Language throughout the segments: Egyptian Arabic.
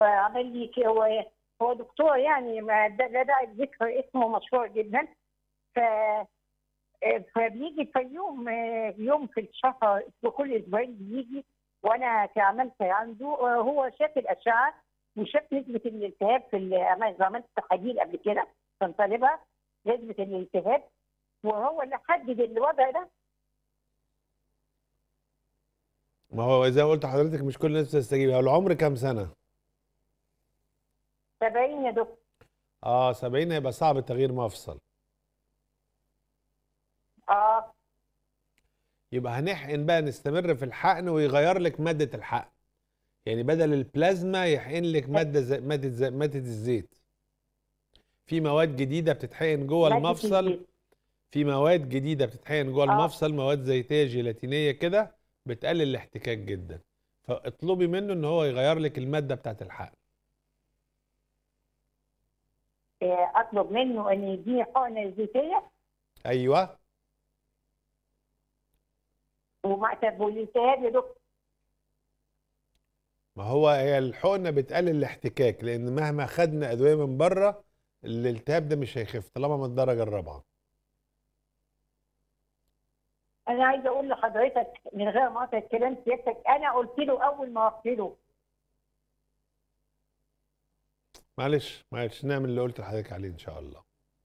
فعمل لي كده هو هو دكتور يعني ما دا- لا داعي لذكر اسمه مشهور جدا ف فبيجي في يوم يوم في الشهر كل اسبوعين بيجي وانا عملت عنده هو شاف الاشعه وشاف نسبه الالتهاب في ال- عملت عملت تحاليل قبل كده كان طالبها نسبه الالتهاب وهو اللي حدد الوضع ده ما هو زي ما قلت لحضرتك مش كل الناس بتستجيب هو العمر كام سنة؟ 70 يا دكتور اه 70 هيبقى صعب تغيير مفصل اه يبقى هنحقن بقى نستمر في الحقن ويغير لك مادة الحقن يعني بدل البلازما يحقن لك مادة زي مادة زي مادة الزيت في مواد جديدة بتتحقن جوه مادة المفصل الزيت. في مواد جديدة بتتحقن جوه آه. المفصل مواد زيتية جيلاتينية كده بتقلل الاحتكاك جدا فاطلبي منه ان هو يغير لك المادة بتاعت الحقن آه، اطلب منه ان يديني حقنه زيتيه ايوه ومع والالتهاب يا دكتور ما هو هي الحقنة بتقلل الاحتكاك لان مهما خدنا ادوية من بره الالتهاب ده مش هيخف طالما من الدرجة الرابعة انا عايزه اقول لحضرتك من غير ما اقطع الكلام سيادتك انا قلت له اول ما رحت له معلش معلش نعمل اللي قلت لحضرتك عليه ان شاء الله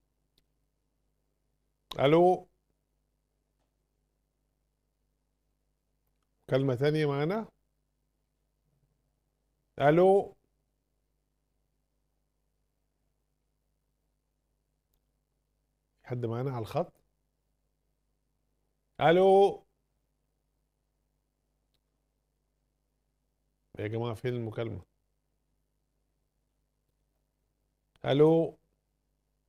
الو كلمة تانية معانا الو في حد معانا على الخط الو يا جماعة فين المكالمة الو